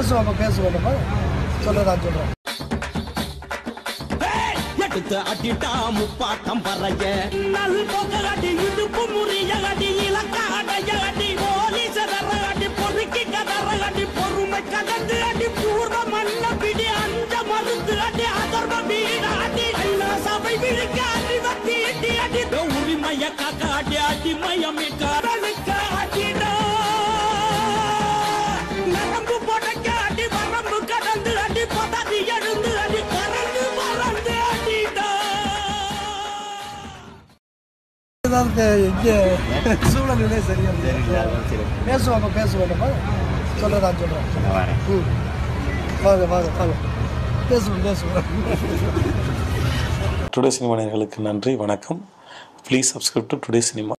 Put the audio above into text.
பேசுவாங்க பேசுவாங்கப்பா சொல்கிறேன் சொல்கிறேன் எடுத்து அடிட்டா முப்பாட்டம் பறைய நல் போக அடி இடுப்பு முறிய அடி இலக்க அடைய அடி போலீஸ் அடி பொறுக்கி கதற அடி பொறுமை கதந்து அடி பூர்வ மண்ண பிடி அஞ்ச மருந்து அடி அதர்வ வீட அடி ஐநா சபை விழுக்க அடி வட்டி அடி அடி உரிமைய காக்க அடி அடி மயமே காரனுக்கு அடிடா நரம்பு போடக்க அடி வரம்பு கடந்து அடி பதறி எழுந்து அடி பறந்து பறந்து அடிடா ஏதாவது இங்கே சூழ்நிலையே சரியா பேசுவாங்க பேசுவாங்கப்பா சொல்கிறேன் சொல்கிறேன் ம் வாங்க வாங்க வாங்க பேசுவோம் பேசுவோம் டுடே சினிமா நேயர்களுக்கு நன்றி வணக்கம் please subscribe to today cinema